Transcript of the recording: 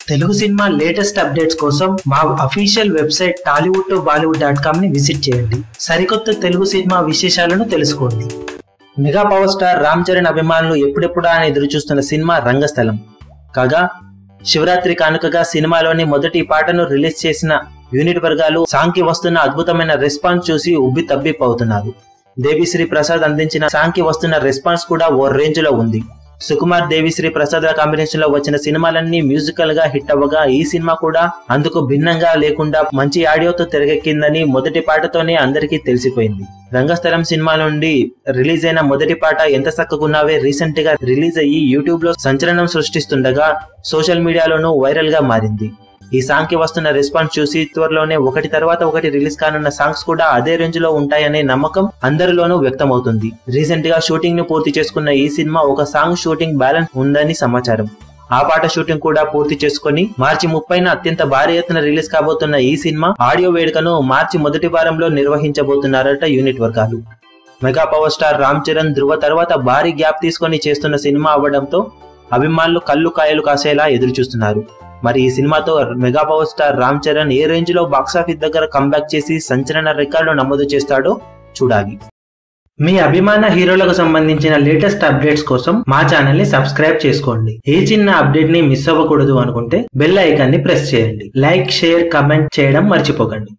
Telugu cinema latest updates కోసం మా official website Tollywood to Bollywood dot com ని విజిట్ చేయండి సరికొత్త తెలుగు సినిమా విశేషాలను తెలుసుకోండి mega power star Ram Charan అభిమానులు ఎప్పుడెప్పుడా అని ఎదురు చూస్తున్న సినిమా రంగస్థలం కాగా శివరాత్రి కానుకగా సినిమాలోని మొదటి పాటను రిలీజ్ చేసిన యూనిట్ వర్గాలు సాంకి వస్తున్న అద్భుతమైన రెస్పాన్స్ చూసి ఉబ్బి తబ్బిబ్బవుతున్నారు దేవిశ్రీ ప్రసాద్ అందించిన సాంకి వస్తున్న రెస్పాన్స్ కూడా ఓ రేంజ్ లో ఉంది సుకుమార్ దేవిశ్రీ ప్రసాద్ కాంబినేషన్ లో వచ్చిన సినిమాలన్నీ మ్యూజికల్ గా హిట్ అవ్వగా ఈ సినిమా కూడా అందుకు భిన్నంగా లేకుండా మంచి ఆడియోతో తెరకెక్కిందని మొదటి పాటతోనే అందరికీ తెలిసిపోయింది రంగస్థలం సినిమా నుండి రిలీజ్ అయిన మొదటి పాట ఎంత చక్కగున్నావే రీసెంట్ గా రిలీజ్ అయ్యి యూట్యూబ్ లో సంచలనం సృష్టిస్తుండగా సోషల్ మీడియాలోనూ వైరల్ గా మారింది ఈ సాంగ్ కి వస్తున్న రెస్పాన్స్ చూసి త్వరలోనే ఒకటి తర్వాత ఒకటి రిలీజ్ కానున్న సాంగ్స్ కూడా అదే రేంజ్ లో ఉంటాయనే నమ్మకం అందరిలోనూ వ్యక్తమవుతుంది రీసెంట్ గా షూటింగ్ ని పూర్తి చేసుకున్న ఈ సినిమా ఒక సాంగ్ షూటింగ్ బ్యాలెన్స్ ఉందని సమాచారం ఆ పాట షూటింగ్ కూడా పూర్తి చేసుకుని మార్చి ముప్పైన అత్యంత భారీ ఎత్తున రిలీజ్ కాబోతున్న ఈ సినిమా ఆడియో వేడుకను మార్చి మొదటి వారంలో నిర్వహించబోతున్నారట యూనిట్ వర్గాలు mega power star Ram Charan Dhruva తర్వాత భారీ గ్యాప్ తీసుకొని చేస్తున్న సినిమా అవ్వడంతో అభిమానులు కళ్ళు కాయలు కాసేలా ఎదురు చూస్తున్నారు మరి ఈ సినిమాతో mega power star Ram Charan ఏ రేంజ్ లో బాక్సాఫీస్ దగ్గర కంబ్యాక్ చేసి సంచలన రికార్డు నమోదు చేస్తాడో చూడాలి మీ అభిమాన హీరోలకు సంబంధించిన లేటెస్ట్ అప్డేట్స్ కోసం మా ఛానల్ ని సబ్స్క్రైబ్ చేసుకోండి ఏ చిన్న అప్డేట్ ని మిస్ అవ్వకూడదు అనుకుంటే బెల్ ఐకాన్ ని ప్రెస్ చేయండి లైక్ షేర్ కమెంట్ చేయడం మర్చిపోకండి